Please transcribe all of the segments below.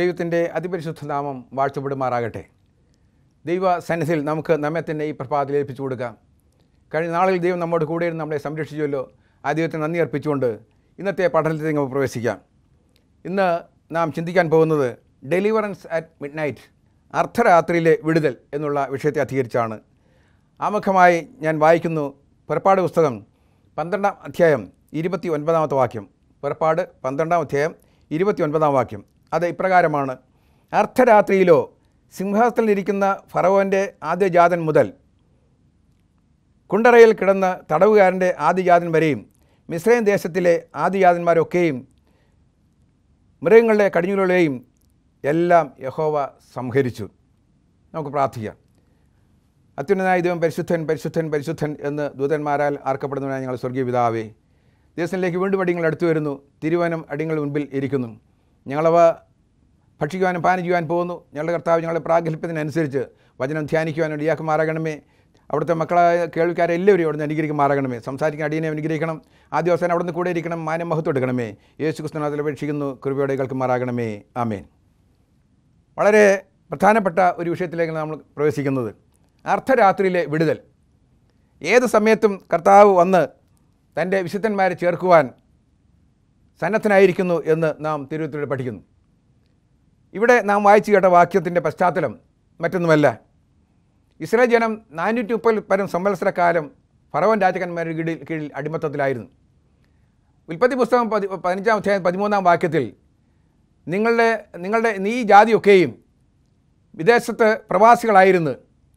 ദൈവത്തിൻ്റെ അതിപരിശുദ്ധ നാമം വാഴ്ചപ്പെടുമാറാകട്ടെ ദൈവ സന്നിധിയിൽ നമുക്ക് നമ്മെ തന്നെ ഈ പ്രഭാതത്തിൽ ഏൽപ്പിച്ചു കൊടുക്കാം കഴിഞ്ഞ നാളിൽ ദൈവം നമ്മോട് കൂടെ ഇരുന്ന് നമ്മളെ സംരക്ഷിച്ചുവല്ലോ ആ ദൈവത്തിന് നന്ദി അർപ്പിച്ചുകൊണ്ട് ഇന്നത്തെ പഠനത്തിൽ നമുക്ക് പ്രവേശിക്കാം ഇന്ന് നാം ചിന്തിക്കാൻ പോകുന്നത് ഡെലിവറൻസ് അറ്റ് മിഡ് നൈറ്റ് അർദ്ധരാത്രിയിലെ വിടുതൽ എന്നുള്ള വിഷയത്തെ അധികരിച്ചാണ് ആമുഖമായി ഞാൻ വായിക്കുന്നു പുറപ്പാട് പുസ്തകം പന്ത്രണ്ടാം അധ്യായം ഇരുപത്തി ഒൻപതാമത്തെ വാക്യം പുറപ്പാട് പന്ത്രണ്ടാം അധ്യായം ഇരുപത്തി ഒൻപതാം വാക്യം അത് ഇപ്രകാരമാണ് അർദ്ധരാത്രിയിലോ സിംഹാസനത്തിലിരിക്കുന്ന ഫറവോൻ്റെ ആദ്യജാതൻ മുതൽ കുണ്ടറയിൽ കിടന്ന തടവുകാരൻ്റെ ആദിജാതൻ വരെയും മിസ്രൈം ദേശത്തിലെ ആദിജാതന്മാരൊക്കെയും മൃഗങ്ങളുടെ കടിഞ്ഞുകളെയും എല്ലാം യഹോവ സംഹരിച്ചു നമുക്ക് പ്രാർത്ഥിക്കാം അത്യുന്നതായ ദൈവം പരിശുദ്ധൻ പരിശുദ്ധൻ പരിശുദ്ധൻ എന്ന് ദൂതന്മാരാൽ ആർക്കപ്പെടുന്നതിനായി ഞങ്ങൾ സ്വർഗീയ പിതാവേ ദേശത്തിലേക്ക് വീണ്ടും അടിങ്ങൾ അടുത്തു വരുന്നു തിരുവനം അടിങ്ങൾ മുൻപിൽ ഇരിക്കുന്നു ഞങ്ങളവ ഭക്ഷിക്കുവാനും പാനം ചെയ്യുവാൻ പോകുന്നു ഞങ്ങളുടെ കർത്താവ് ഞങ്ങളുടെ പ്രാഗൽഭ്യത്തിനനുസരിച്ച് വചനം ധ്യാനിക്കുവാനും ഇടിയാക്കുമാറാകണമേ അവിടുത്തെ മക്കളായ കേൾവിക്കാരെ എല്ലാവരും അവിടുന്ന് അനുഗ്രഹിക്കുമാറാകണമേ സംസാരിക്കുന്ന അടിയനെ അനുഗ്രഹിക്കണം ആദ്യ അവസാനം അവിടുന്ന് കൂടെ ഇരിക്കണം മാനം മഹത്വം എടുക്കണമേ യേശു ക്രിസ്തുനാഥിൽ അപേക്ഷിക്കുന്നു കൃപയോടെ കേൾക്കുമാറാകണമേ ആമേൻ വളരെ പ്രധാനപ്പെട്ട ഒരു വിഷയത്തിലേക്ക് നമ്മൾ പ്രവേശിക്കുന്നത് അർദ്ധരാത്രിയിലെ വിടുതൽ ഏത് സമയത്തും കർത്താവ് വന്ന് തൻ്റെ വിശുദ്ധന്മാരെ ചേർക്കുവാൻ സന്നദ്ധനായിരിക്കുന്നു എന്ന് നാം തിരുവനന്തപുരത്ത് പഠിക്കുന്നു ഇവിടെ നാം വായിച്ചു കേട്ട വാക്യത്തിൻ്റെ പശ്ചാത്തലം മറ്റൊന്നുമല്ല ഇസ്രായേൽ ജനം നാനൂറ്റി മുപ്പത് പരം സംവത്സരക്കാലം ഫറവൻ രാജകന്മാരുടെ കീഴിൽ കീഴിൽ അടിമത്തത്തിലായിരുന്നു ഉൽപ്പത്തി പുസ്തകം പതി പതിനഞ്ചാം അധ്യായം പതിമൂന്നാം വാക്യത്തിൽ നിങ്ങളുടെ നിങ്ങളുടെ നീ ജാതിയൊക്കെയും വിദേശത്ത് പ്രവാസികളായിരുന്നു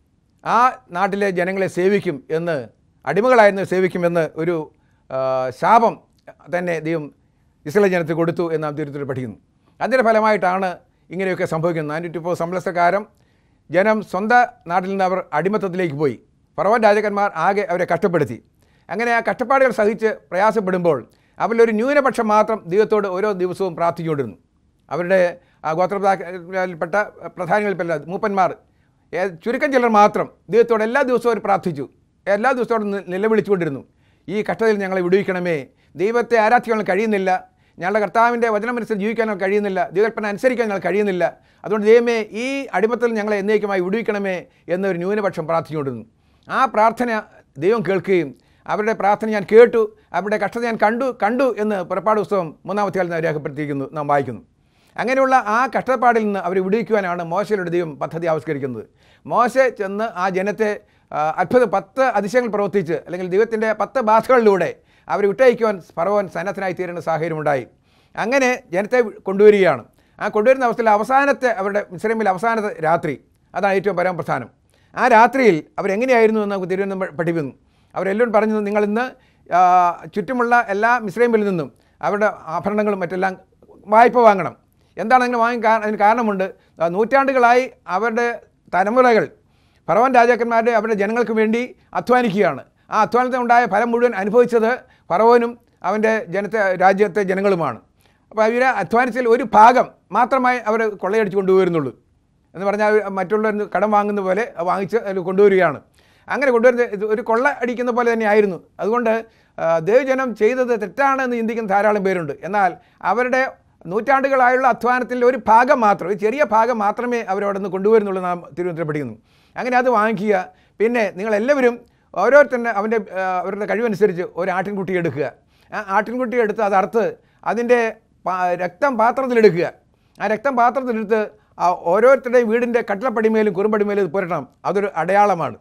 ആ നാട്ടിലെ ജനങ്ങളെ സേവിക്കും എന്ന് അടിമകളായിരുന്നു സേവിക്കുമെന്ന് ഒരു ആ, ശാപം തന്നെ ദൈവം ഇസ്രായേൽ ജനത്തിന് കൊടുത്തു എന്ന് നാം തിരുത്തിൽ പഠിക്കുന്നു അതിൻ്റെ ഫലമായിട്ടാണ് ഇങ്ങനെയൊക്കെ സംഭവിക്കുന്നത് നാനൂറ്റി മുപ്പത് സംവത്സരക്കാലം ജനം സ്വന്തം നാട്ടിൽ നിന്ന് അവർ അടിമത്തത്തിലേക്ക് പോയി ഫറവൻ രാജാക്കന്മാർ ആകെ അവരെ കഷ്ടപ്പെടുത്തി അങ്ങനെ ആ കഷ്ടപ്പാടുകൾ സഹിച്ച് പ്രയാസപ്പെടുമ്പോൾ അവരിലൊരു ന്യൂനപക്ഷം മാത്രം ദൈവത്തോട് ഓരോ ദിവസവും പ്രാർത്ഥിച്ചുകൊണ്ടിരുന്നു അവരുടെ ആ ഗോത്രപ്പെട്ട പ്രധാനികളിൽപ്പെട്ട മൂപ്പന്മാർ ഏ- ചുരുക്കം ചിലർ മാത്രം ദൈവത്തോട് എല്ലാ ദിവസവും അവർ പ്രാർത്ഥിച്ചു എല്ലാ ദിവസത്തോടും നി- നിലവിളിച്ചുകൊണ്ടിരുന്നു ഈ കഷ്ടതയിൽ ഞങ്ങളെ വിടുവിക്കണമേ ദൈവത്തെ ആരാധിക്കാൻ കഴിയുന്നില്ല ഞങ്ങളുടെ കർത്താവിൻ്റെ വചനമനുസരിച്ച് ജീവിക്കാൻ ഞങ്ങൾക്ക് കഴിയുന്നില്ല ദൈവകൽപ്പന അനുസരിക്കാൻ ഞങ്ങൾക്ക് കഴിയുന്നില്ല അതുകൊണ്ട് ദൈവമേ ഈ അടിമത്തിൽ ഞങ്ങളെ എന്നേക്കുമായി വിടുവിക്കണമേ എന്നൊരു ന്യൂനപക്ഷം പ്രാർത്ഥിച്ചുകൊണ്ടിരുന്നു ആ പ്രാർത്ഥന ദൈവം കേൾക്കുകയും അവരുടെ പ്രാർത്ഥന ഞാൻ കേട്ടു അവരുടെ കഷ്ടത ഞാൻ കണ്ടു കണ്ടു എന്ന് പുറപ്പാട് പുസ്തകം മൂന്നാമത്തെ കാലത്ത് രേഖപ്പെടുത്തിയിരിക്കുന്നു നാം വായിക്കുന്നു അങ്ങനെയുള്ള ആ കഷ്ടപ്പാടിൽ നിന്ന് അവരെ വിടുവിക്കുവാനാണ് മോശയുടെ ദൈവം പദ്ധതി ആവിഷ്കരിക്കുന്നത് മോശ ചെന്ന് ആ ജനത്തെ ആ, അത്ഭുത പത്ത് അതിശയങ്ങൾ പ്രവർത്തിച്ച് അല്ലെങ്കിൽ ദൈവത്തിൻ്റെ പത്ത് ബാധകളിലൂടെ അവരെ വിട്ടയക്കുവാൻ ഫറവോൻ സന്നദ്ധനായി തീരുന്ന സാഹചര്യമുണ്ടായി അങ്ങനെ ജനത്തെ കൊണ്ടുവരികയാണ് ആ കൊണ്ടുവരുന്ന അവസ്ഥയിൽ അവസാനത്തെ അവരുടെ മിശ്രമിൽ അവസാനത്തെ രാത്രി അതാണ് ഏറ്റവും പരമപ്രധാനം ആ രാത്രിയിൽ അവരെങ്ങനെയായിരുന്നു എന്ന് നമുക്ക് തിരുവനന്തപുരം പഠിക്കുന്നു അവരെല്ലാം പറഞ്ഞു നിങ്ങൾ ഇന്ന് ആ, ചുറ്റുമുള്ള എല്ലാ മിശ്രമിൽ നിന്നും അവരുടെ ആഭരണങ്ങളും മറ്റെല്ലാം വായ്പ വാങ്ങണം എന്താണ് അങ്ങനെ വാങ്ങാൻ അതിന് കാരണമുണ്ട് ആ, നൂറ്റാണ്ടുകളായി അവരുടെ തലമുറകൾ ഫറവൻ രാജാക്കന്മാരുടെ അവരുടെ ജനങ്ങൾക്ക് വേണ്ടി അധ്വാനിക്കുകയാണ് ആ അധ്വാനത്തിനുണ്ടായ ഫലം മുഴുവൻ അനുഭവിച്ചത് ഫറവോനും അവൻ്റെ ജനത്തെ രാജ്യത്തെ ജനങ്ങളുമാണ് അപ്പോൾ അവരെ അധ്വാനിച്ചതിൽ ഒരു ഭാഗം മാത്രമായി അവർ കൊള്ളയടിച്ച് കൊണ്ടുവരുന്നുള്ളൂ എന്ന് പറഞ്ഞാൽ അവർ മറ്റുള്ളവർ കടം വാങ്ങുന്ന പോലെ വാങ്ങിച്ച് അതിൽ കൊണ്ടുവരികയാണ് അങ്ങനെ കൊണ്ടുവരുന്ന ഇത് ഒരു കൊള്ള അടിക്കുന്ന പോലെ തന്നെയായിരുന്നു അതുകൊണ്ട് ആ, ദൈവജനം ചെയ്തത് തെറ്റാണെന്ന് ചിന്തിക്കുന്ന ധാരാളം പേരുണ്ട് എന്നാൽ അവരുടെ നൂറ്റാണ്ടുകളായുള്ള അധ്വാനത്തിൽ ഒരു ഭാഗം മാത്രം ഒരു ചെറിയ ഭാഗം മാത്രമേ അവരവിടെ നിന്ന് കൊണ്ടുവരുന്നുള്ളൂ നാം തിരുവനന്തപുരം പഠിക്കുന്നു അങ്ങനെ അത് വാങ്ങിക്കുക പിന്നെ നിങ്ങളെല്ലാവരും ഓരോരുത്തരുടെ അവൻ്റെ ആ, അവരുടെ കഴിവനുസരിച്ച് ഒരു ആട്ടിൻകുട്ടി എടുക്കുക ആ ആട്ടിൻകുട്ടി എടുത്ത് അത് അറുത്ത് അതിൻ്റെ പാ- രക്തം പാത്രത്തിലെടുക്കുക ആ രക്തം പാത്രത്തിലെടുത്ത് ആ ഓരോരുത്തരുടെയും വീടിൻ്റെ കട്ടിളപ്പടിമേലും കുറുമ്പടിമേലും ഇത് പുരട്ടണം അതൊരു അടയാളമാണ്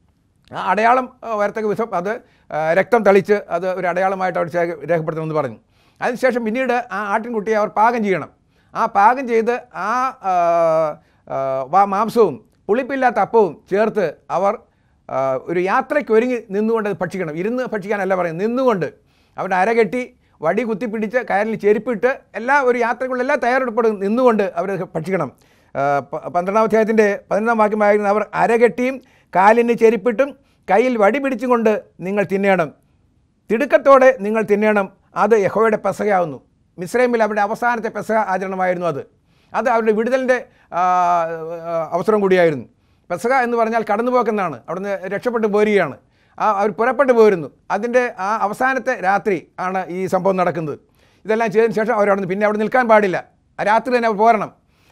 ആ അടയാളം ആ, വരത്തക്ക വിധം അത് ആ, രക്തം തളിച്ച് അത് ഒരു അടയാളമായിട്ട് അവർ ശേഖ- രേഖപ്പെടുത്തണമെന്ന് പറഞ്ഞു അതിനുശേഷം പിന്നീട് ആ ആട്ടിൻകുട്ടിയെ അവർ പാകം ചെയ്യണം ആ പാകം ചെയ്ത് ആ ആ, ആ, വാ- മാംസവും പുളിപ്പില്ലാത്ത അപ്പവും ചേർത്ത് അവർ ആ, ഒരു യാത്രയ്ക്ക് ഒരുങ്ങി നിന്നുകൊണ്ട് അത് ഭക്ഷിക്കണം ഇരുന്ന് ഭക്ഷിക്കാനല്ല പറയുന്നത് നിന്നുകൊണ്ട് അവരുടെ അരകെട്ടി വടി കുത്തിപ്പിടിച്ച് കയറിൽ ചെരുപ്പിട്ട് എല്ലാ ഒരു യാത്രക്കുള്ള എല്ലാ തയ്യാറെടുപ്പോടും നിന്നുകൊണ്ട് അവർ ഭക്ഷിക്കണം ആ, പ- പന്ത്രണ്ടാം അധ്യായത്തിൻ്റെ പതിനൊന്നാം വാക്യം വായിക്കുന്ന അവർ അരകെട്ടിയും കാലിന് ചെരുപ്പിട്ടും കയ്യിൽ വടി പിടിച്ചും കൊണ്ട് നിങ്ങൾ തിന്നണം തിടുക്കത്തോടെ നിങ്ങൾ തിന്നണം അത് യഹോയുടെ പെസകയാവുന്നു മിസ്രൈമിൽ അവരുടെ അവസാനത്തെ പെസക ആചരണമായിരുന്നു അത് അത് അവരുടെ വിടുതലിൻ്റെ ആ, ആ, അവസരം കൂടിയായിരുന്നു പെസക എന്ന് പറഞ്ഞാൽ കടന്നുപോക്കെന്നാണ് അവിടുന്ന് രക്ഷപ്പെട്ടു പോരുകയാണ് ആ അവർ പുറപ്പെട്ടു പോരുന്നു അതിൻ്റെ ആ അവസാനത്തെ രാത്രി ആണ് ഈ സംഭവം നടക്കുന്നത് ഇതെല്ലാം ചെയ്തതിന് ശേഷം അവരവിടെ നിന്ന് പിന്നെ അവിടെ നിൽക്കാൻ പാടില്ല ആ രാത്രി തന്നെ അവർ പോരണം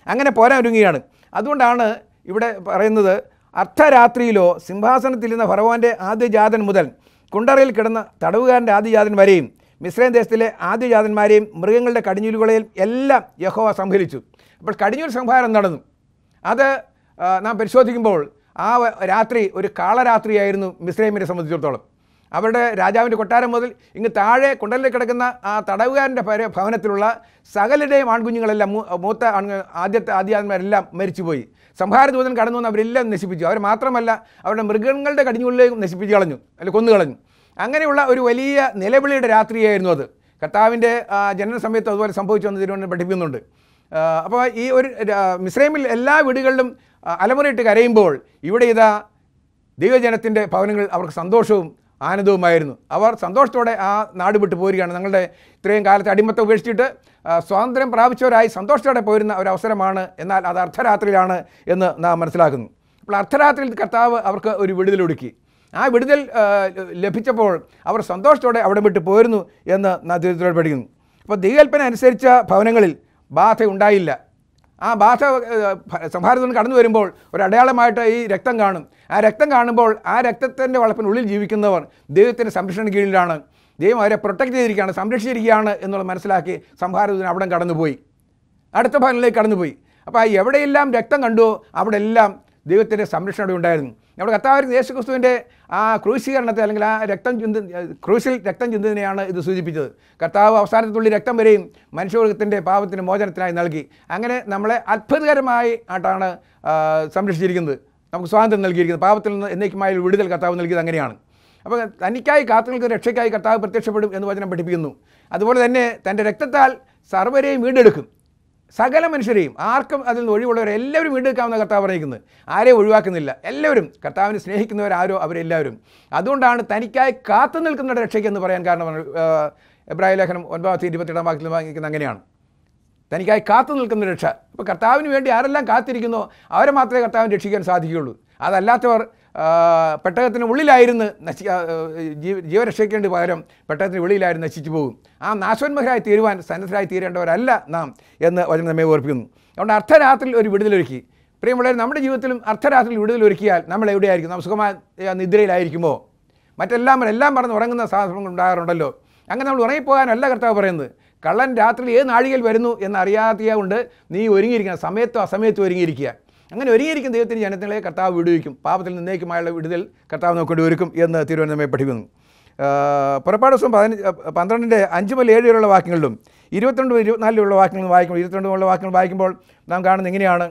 അങ്ങനെ പോരാൻ ഒരുങ്ങുകയാണ് അതുകൊണ്ടാണ് ഇവിടെ പറയുന്നത് അർദ്ധരാത്രിയിലോ സിംഹാസനത്തിലിരുന്ന ഫറവോൻ്റെ ആദ്യജാതൻ മുതൽ കുണ്ടറയിൽ കിടന്ന തടവുകാരൻ്റെ ആദ്യജാതൻ വരെയും മിശ്രൈം ദേശത്തിലെ ആദ്യജാതന്മാരെയും മൃഗങ്ങളുടെ കടിഞ്ഞൂലുകളെയും എല്ലാം യഹോവ സംഹരിച്ചു അപ്പോൾ കടിഞ്ഞൂൽ സംഹാരം നടന്നു അത് ആ, നാം പരിശോധിക്കുമ്പോൾ ആ വ- രാത്രി ഒരു കാളരാത്രിയായിരുന്നു മിശ്രൈമിനെ സംബന്ധിച്ചിടത്തോളം അവരുടെ രാജാവിൻ്റെ കൊട്ടാരം മുതൽ ഇങ്ങ് താഴെ കുണ്ടലിൽ കിടക്കുന്ന ആ തടവുകാരൻ്റെ ഭര- ഭവനത്തിലുള്ള സകലരുടെയും ആൺകുഞ്ഞുങ്ങളെല്ലാം മൂ- മൂത്ത ആൺകുഞ്ഞ് ആദ്യത്തെ ആദ്യാന്മാരെല്ലാം മരിച്ചുപോയി സംഹാരദൂതൻ കടന്നു വന്ന് അവരെല്ലാം നശിപ്പിച്ചു അവർ മാത്രമല്ല അവരുടെ മൃഗങ്ങളുടെ കടിഞ്ഞുള്ളിലേക്കും നശിപ്പിച്ച് കളഞ്ഞു അല്ലെ കൊന്നു കളഞ്ഞു അങ്ങനെയുള്ള ഒരു വലിയ നിലവിളിയുടെ രാത്രിയായിരുന്നു അത് കർത്താവിൻ്റെ ആ, ജനന സമയത്ത് അതുപോലെ സംഭവിച്ചു എന്ന് തിരുവനന്തപുരം പഠിപ്പിക്കുന്നുണ്ട് ആ, അപ്പോൾ ഈ ഒരു രാ- മിസ്രൈമിൽ എല്ലാ വീടുകളിലും ആ, അലമുറയിട്ട് കരയുമ്പോൾ ഇവിടെ ഇതാ ദൈവജനത്തിൻ്റെ ഭവനങ്ങൾ അവർക്ക് സന്തോഷവും ആനന്ദവുമായിരുന്നു അവർ സന്തോഷത്തോടെ ആ നാട് വിട്ടു പോരുകയാണ് ഞങ്ങളുടെ ഇത്രയും കാലത്തെ അടിമത്തം ഉപേക്ഷിച്ചിട്ട് ആ, സ്വാതന്ത്ര്യം പ്രാപിച്ചവരായി സന്തോഷത്തോടെ പോരുന്ന ഒരു അവസരമാണ് എന്നാൽ അത് അർദ്ധരാത്രിയിലാണ് എന്ന് നാം മനസ്സിലാക്കുന്നു അപ്പോൾ അർദ്ധരാത്രിയിൽ കർത്താവ് അവർക്ക് ഒരു വിടുതലൊടുക്കി ആ വിടുതൽ ആ, ലഭിച്ചപ്പോൾ അവർ സന്തോഷത്തോടെ അവിടെ വിട്ട് പോരുന്നു എന്ന് നാം ദൈവത്തിനോട് പഠിക്കുന്നു അപ്പോൾ ദൈവകൽപ്പന അനുസരിച്ച ഭവനങ്ങളിൽ ബാധ ഉണ്ടായില്ല ആ ബാധ സംഹാരത്തിൽ കടന്നു വരുമ്പോൾ ഒരു അടയാളമായിട്ട് ഈ രക്തം കാണും ആ രക്തം കാണുമ്പോൾ ആ രക്തത്തിൻ്റെ വളപ്പിനുള്ളിൽ ജീവിക്കുന്നവർ ദൈവത്തിൻ്റെ സംരക്ഷണ കീഴിലാണ് ദൈവം അവരെ പ്രൊട്ടക്റ്റ് ചെയ്തിരിക്കുകയാണ് സംരക്ഷിച്ചിരിക്കുകയാണ് എന്നുള്ളത് മനസ്സിലാക്കി സംഹാരത്തിന് അവിടെ കടന്നുപോയി അടുത്ത ഭവനിലേക്ക് കടന്നുപോയി അപ്പോൾ ആ എവിടെയെല്ലാം രക്തം കണ്ടുവോ അവിടെ എല്ലാം ദൈവത്തിൻ്റെ സംരക്ഷണം അവിടെ ഉണ്ടായിരുന്നു നമ്മുടെ കർത്താവ് യേശു ക്രിസ്തുവിൻ്റെ ആ ക്രൂശീകരണത്തെ അല്ലെങ്കിൽ ആ രക്തം ചിന്ത ക്രൂശിൽ രക്തം ചിന്തതിനെയാണ് ഇത് സൂചിപ്പിച്ചത് കർത്താവ് അവസാനത്തുള്ളി രക്തം വരെയും മനുഷ്യവർഗത്തിൻ്റെ പാപത്തിന് മോചനത്തിനായി നൽകി അങ്ങനെ നമ്മളെ അത്ഭുതകരമായി ആയിട്ടാണ് ആ, സംരക്ഷിച്ചിരിക്കുന്നത് നമുക്ക് സ്വാതന്ത്ര്യം നൽകിയിരിക്കുന്നത് പാപത്തിൽ നിന്ന് എന്നേക്കുമായ ഒരു വിടുതൽ കർത്താവ് നൽകിയത് അങ്ങനെയാണ് അപ്പോൾ തനിക്കായി കാത്തു നിൽക്കുന്ന രക്ഷയ്ക്കായി കർത്താവ് പ്രത്യക്ഷപ്പെടും എന്ന് വചനം പഠിപ്പിക്കുന്നു അതുപോലെ തന്നെ തൻ്റെ രക്തത്താൽ സർവരെയും വീണ്ടെടുക്കും സകല മനുഷ്യരെയും ആർക്കും അതിൽ നിന്ന് ഒഴിവുള്ളവരെ എല്ലാവരും വീണ്ടെടുക്കാമെന്ന് കർത്താവ് പറയുന്നത് ആരെയും ഒഴിവാക്കുന്നില്ല എല്ലാവരും കർത്താവിനെ സ്നേഹിക്കുന്നവരാരോ അവരെല്ലാവരും അതുകൊണ്ടാണ് തനിക്കായി കാത്തു നിൽക്കുന്ന രക്ഷയ്ക്ക് എന്ന് പറയാൻ കാരണം എബ്രാഹിം ലേഖനം ഒൻപതാമത്തെ ഇരുപത്തിയെട്ടാം വാക്യത്തിൽ വാങ്ങിക്കുന്നത് അങ്ങനെയാണ് തനിക്കായി കാത്തു നിൽക്കുന്ന രക്ഷ ഇപ്പോൾ കർത്താവിന് വേണ്ടി ആരെല്ലാം കാത്തിരിക്കുന്നോ അവരെ മാത്രമേ കർത്താവിന് രക്ഷിക്കാൻ സാധിക്കുകയുള്ളൂ അതല്ലാത്തവർ ആ, പെട്ടകത്തിന് ഉള്ളിലായിരുന്ന് നശി ആ, ജീവ ജീവരക്ഷയ്ക്കേണ്ടി പകരം പെട്ടകത്തിന് വെളിയിലായിരുന്നു നശിച്ചു പോകും ആ നാശോന്മുഖരായി തീരുവാൻ സന്നദ്ധരായി തീരേണ്ടവരല്ല നാം എന്ന് വചനം നമ്മെ ഓർപ്പിക്കുന്നു അതുകൊണ്ട് അർദ്ധരാത്രിയിൽ ഒരു വിടുതലൊരുക്കി പ്രിയമുള്ളവർ നമ്മുടെ ജീവിതത്തിലും അർദ്ധരാത്രിയിൽ വിടുതലൊരുക്കിയാൽ നമ്മൾ എവിടെയായിരിക്കും നാം സുഖമായ നിദ്രയിലായിരിക്കുമോ മറ്റെല്ലാം എല്ലാം പറഞ്ഞ് ഉറങ്ങുന്ന സാധനങ്ങൾ ഉണ്ടാകാറുണ്ടല്ലോ അങ്ങനെ നമ്മൾ ഉറങ്ങിപ്പോകാനല്ല കർത്താവ് പറയുന്നത് കള്ളൻ രാത്രി ഏത് നാഴികയിൽ വരുന്നു എന്നറിയാത്ത കൊണ്ട് നീ ഒരുങ്ങിയിരിക്കണം സമയത്തോ അസമയത്തോ ഒരുങ്ങിയിരിക്കുക അങ്ങനെ ഒരുങ്ങിയിരിക്കുന്ന ദൈവത്തിന് ജനത്തിലെ കർത്താവ് വിടുവിക്കും പാപത്തിൽ നിന്നേക്കുമായുള്ള വിടുതൽ കർത്താവ് നോക്കേണ്ടി ഒരുക്കും എന്ന് തിരുവനന്തപുരം പഠിക്കുന്നു ആ, പുറപ്പാട് ദിവസം പതിനഞ്ച് പന്ത്രണ്ടിൻ്റെ അഞ്ച് മുതൽ ഏഴ് വരെയുള്ള വാക്യങ്ങളിലും ഇരുപത്തിരണ്ട് മുതൽ ഇരുപത്തിനാലിലുള്ള വാക്യങ്ങൾ വായിക്കുമ്പോൾ ഇരുപത്തിരണ്ട് മുതലുള്ള വാക്യങ്ങൾ വായിക്കുമ്പോൾ നാം കാണുന്നത് എങ്ങനെയാണ്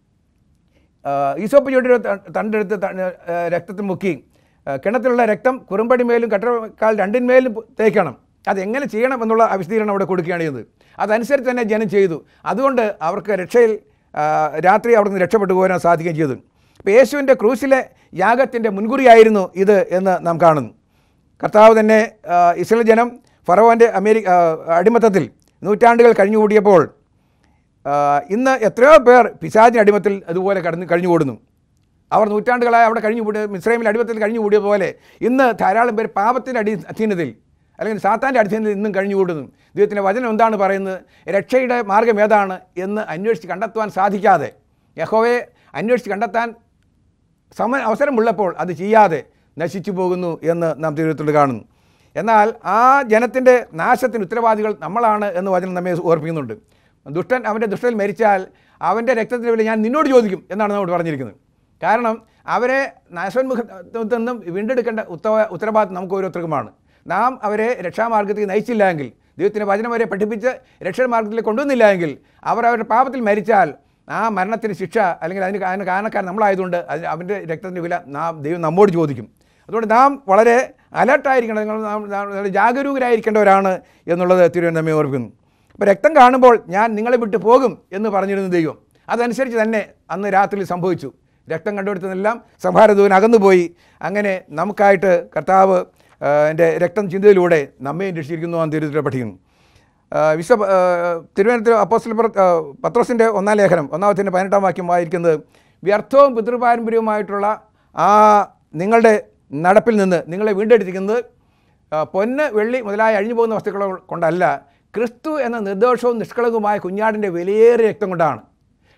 ആ, ഈസോപ്പ് ചുവട്ടിയുടെ ത- തണ്ടെടുത്ത് ത- ആ, രക്തത്തിൽ മുക്കി ആ, കിണറ്റിലുള്ള രക്തം കുറുമ്പടിമേലും കട്ടക്കാൽ രണ്ടിന്മേലും പു- തേക്കണം അതെങ്ങനെ ചെയ്യണം എന്നുള്ള വിശദീകരണം അവിടെ കൊടുക്കുകയാണ് ചെയ്യുന്നത് അതനുസരിച്ച് തന്നെ ജനം ചെയ്തു അതുകൊണ്ട് അവർക്ക് രക്ഷയിൽ ആ, രാത്രി അവിടെ നിന്ന് രക്ഷപ്പെട്ടു പോകാൻ സാധിക്കുകയും ചെയ്തു അപ്പോൾ യേശുവിൻ്റെ ക്രൂസിലെ യാഗത്തിൻ്റെ മുൻകുറിയായിരുന്നു ഇത് എന്ന് നാം കാണുന്നു കർത്താവ് തന്നെ ആ, ഇസ്രായേൽ ജനം ഫറവോൻ്റെ അമേരിക്ക ആ, അടിമത്തത്തിൽ നൂറ്റാണ്ടുകൾ കഴിഞ്ഞുകൂടിയപ്പോൾ ആ, ഇന്ന് എത്രയോ പേർ പിശാചിൻ്റെ അടിമത്തിൽ അതുപോലെ കടന്ന് കഴിഞ്ഞുകൂടുന്നു അവർ നൂറ്റാണ്ടുകളായി അവിടെ കഴിഞ്ഞുകൂടി മിസ്രൈമിൽ അടിമത്തിൽ കഴിഞ്ഞുകൂടിയ പോലെ ഇന്ന് ധാരാളം പേർ പാപത്തിൻ്റെ അടി അധീനതയിൽ അല്ലെങ്കിൽ സാത്താൻ്റെ അടിസ്ഥാനത്തിൽ ഇന്നും കഴിഞ്ഞുകൂടുന്നു ദൈവത്തിൻ്റെ വചനം എന്താണ് പറയുന്നത് രക്ഷയുടെ മാർഗം ഏതാണ് എന്ന് അന്വേഷിച്ച് കണ്ടെത്തുവാൻ സാധിക്കാതെ യഹോവയെ അന്വേഷിച്ച് കണ്ടെത്താൻ സമ അവസരമുള്ളപ്പോൾ അത് ചെയ്യാതെ നശിച്ചു പോകുന്നു എന്ന് നാം തിരുവനന്തപുരത്തിൽ കാണുന്നു എന്നാൽ ആ ജനത്തിൻ്റെ നാശത്തിന് ഉത്തരവാദികൾ നമ്മളാണ് എന്ന് വചനം നമ്മെ ഓർപ്പിക്കുന്നുണ്ട് ദുഷ്ടൻ അവൻ്റെ ദുഷ്ടയിൽ മരിച്ചാൽ അവൻ്റെ രക്തത്തിന് വേണ്ടി ഞാൻ നിന്നോട് ചോദിക്കും എന്നാണ് നമ്മോട് പറഞ്ഞിരിക്കുന്നത് കാരണം അവരെ നാശോന്മുഖത്തിൽ നിന്നും വീണ്ടെടുക്കേണ്ട ഉത്തര ഉത്തരവാദിത്വം നമുക്ക് ഓരോരുത്തർക്കുമാണ് നാം അവരെ രക്ഷാമാർഗത്തിൽ നയിച്ചില്ല എങ്കിൽ ദൈവത്തിൻ്റെ വചനം അവരെ പഠിപ്പിച്ച് രക്ഷാമാർഗത്തിലേക്ക് കൊണ്ടുവന്നില്ല എങ്കിൽ അവർ അവരുടെ പാപത്തിൽ മരിച്ചാൽ ആ മരണത്തിന് ശിക്ഷ അല്ലെങ്കിൽ അതിന് അതിന് കാരണക്കാരൻ നമ്മളായതുകൊണ്ട് അതിന് അവൻ്റെ രക്തത്തിൻ്റെ വില നാം ദൈവം നമ്മോട് ചോദിക്കും അതുകൊണ്ട് നാം വളരെ അലർട്ടായിരിക്കണം നിങ്ങൾ നാം നാം വളരെ ജാഗരൂകരായിരിക്കേണ്ടവരാണ് എന്നുള്ളത് തിരുവനന്തപുരം നമ്മെ ഓർക്കുന്നു അപ്പോൾ രക്തം കാണുമ്പോൾ ഞാൻ നിങ്ങളെ വിട്ടു പോകും എന്ന് പറഞ്ഞിരുന്ന ദൈവം അതനുസരിച്ച് തന്നെ അന്ന് രാത്രി സംഭവിച്ചു രക്തം കണ്ടുപിടുത്തതെല്ലാം സംഹാരദൂവൻ അകന്നുപോയി അങ്ങനെ നമുക്കായിട്ട് കർത്താവ് ആ, എൻ്റെ രക്തം ചിന്തയിലൂടെ നമ്മയും രക്ഷിച്ചിരിക്കുന്നു എന്ന് തിരുവനന്തപുരം പഠിക്കുന്നു ആ, വിശ്വ ആ, തിരുവനന്തപുരം അപ്പോസ്റ്റൽ പ്ര- ആ, പത്രോസിൻ്റെ ഒന്നാം ലേഖനം ഒന്നാമത്തിൻ്റെ പതിനെട്ടാം വാക്യം വായിക്കുന്നത് വ്യർത്ഥവും പിതൃപാരമ്പര്യവുമായിട്ടുള്ള ആ നിങ്ങളുടെ നടപ്പിൽ നിന്ന് നിങ്ങളെ വീണ്ടെടുത്തിരിക്കുന്നത് ആ, പൊന്ന് വെള്ളി മുതലായ അഴിഞ്ഞു പോകുന്ന വസ്തുക്കൾ കൊണ്ടല്ല ക്രിസ്തു എന്ന നിർദോഷവും നിഷ്കളങ്കവുമായ കുഞ്ഞാടിൻ്റെ വിലയേറിയ രക്തം കൊണ്ടാണ്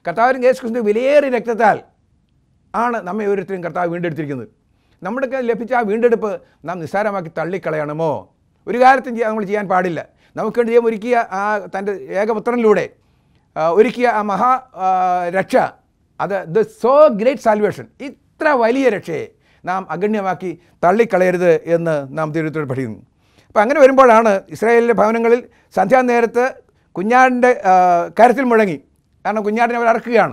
കർത്താവിന് യേശു ക്രിസ്തു വിലയേറിയ രക്തത്താൽ ആണ് നമ്മെ ഓരോരുത്തരും കർത്താവ് വീണ്ടെടുത്തിരിക്കുന്നത് നമ്മുടെ ലഭിച്ച ആ വീണ്ടെടുപ്പ് നാം നിസ്സാരമാക്കി തള്ളിക്കളയണമോ ഒരു കാലത്തും ചെയ്യാൻ നമ്മൾ ചെയ്യാൻ പാടില്ല നമുക്ക് വേണ്ടി ദൈവം ഒരുക്കിയ ആ തൻ്റെ ഏകപുത്രനിലൂടെ ആ, ഒരുക്കിയ ആ മഹാ ആ, രക്ഷ അത് ദ സോ ഗ്രേറ്റ് സാൽവേഷൻ ഇത്ര വലിയ രക്ഷയെ നാം അഗണ്യമാക്കി തള്ളിക്കളയരുത് എന്ന് നാം തിരുവനന്തപുരം പഠിക്കുന്നു അപ്പോൾ അങ്ങനെ വരുമ്പോഴാണ് ഇസ്രായേലിലെ ഭവനങ്ങളിൽ സന്ധ്യാനേരത്ത് കുഞ്ഞാടിൻ്റെ കരത്തിൽ മുഴങ്ങി കാരണം കുഞ്ഞാടിനെ അവർ അറക്കുകയാണ്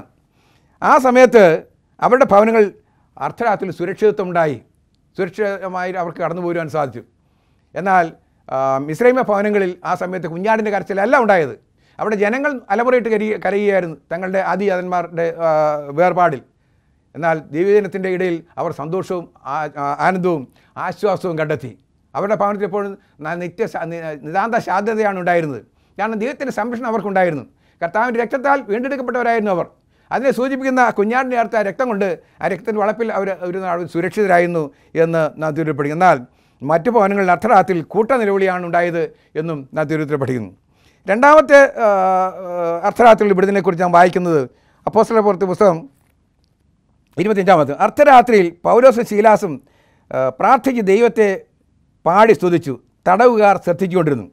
ആ സമയത്ത് അവരുടെ ഭവനങ്ങൾ അർദ്ധരാത്രിയിൽ സുരക്ഷിതത്വം ഉണ്ടായി സുരക്ഷിതമായി അവർക്ക് കടന്നു പോരുവാൻ സാധിച്ചു എന്നാൽ ആ, മിസ്രൈമ ഭവനങ്ങളിൽ ആ സമയത്ത് കുഞ്ഞാടിൻ്റെ കരച്ചിലല്ല ഉണ്ടായത് അവിടെ ജനങ്ങൾ അലമുറയിട്ട് കരി കരയുകയായിരുന്നു തങ്ങളുടെ ആദിജാതന്മാരുടെ ആ, വേർപാടിൽ എന്നാൽ ദൈവജനത്തിൻ്റെ ഇടയിൽ അവർ സന്തോഷവും ആ- ആ- ആനന്ദവും ആശ്വാസവും കണ്ടെത്തി അവരുടെ ഭവനത്തിൽ എപ്പോഴും ന- നിത്യ ശാ- നി- നിതാന്ത ശാന്തതയാണ് ഉണ്ടായിരുന്നത് കാരണം ദൈവത്തിൻ്റെ സംരക്ഷണം അവർക്കുണ്ടായിരുന്നു കർത്താവിൻ്റെ രക്തത്താൽ വീണ്ടെടുക്കപ്പെട്ടവരായിരുന്നു അവർ അതിനെ സൂചിപ്പിക്കുന്ന ആ കുഞ്ഞാടിൻ്റെ അടുത്ത ആ രക്തം കൊണ്ട് ആ രക്തത്തിൻ്റെ വളപ്പിൽ അവർ ഒരു നാൾ സുരക്ഷിതരായിരുന്നു എന്ന് നാം തിരുവത്തിൽ പഠിക്കുന്നു എന്നാൽ മറ്റു ഭവനങ്ങളിൽ അർദ്ധരാത്തിൽ കൂട്ട നിലവിളിയാണ് ഉണ്ടായത് എന്നും നാം തിരുവത്തിൽ പഠിക്കുന്നു രണ്ടാമത്തെ ആ, ആ, അർദ്ധരാത്രിയിൽ വിടുതലിനെക്കുറിച്ച് ഞാൻ വായിക്കുന്നത് അപ്പോസ്തല പുറത്ത് പുസ്തകം ഇരുപത്തിയഞ്ചാമത് അർദ്ധരാത്രിയിൽ പൗലോസും ശീലാസും ആ, പ്രാർത്ഥിച്ച് ദൈവത്തെ പാടി സ്തുതിച്ചു തടവുകാർ ശ്രദ്ധിച്ചുകൊണ്ടിരുന്നു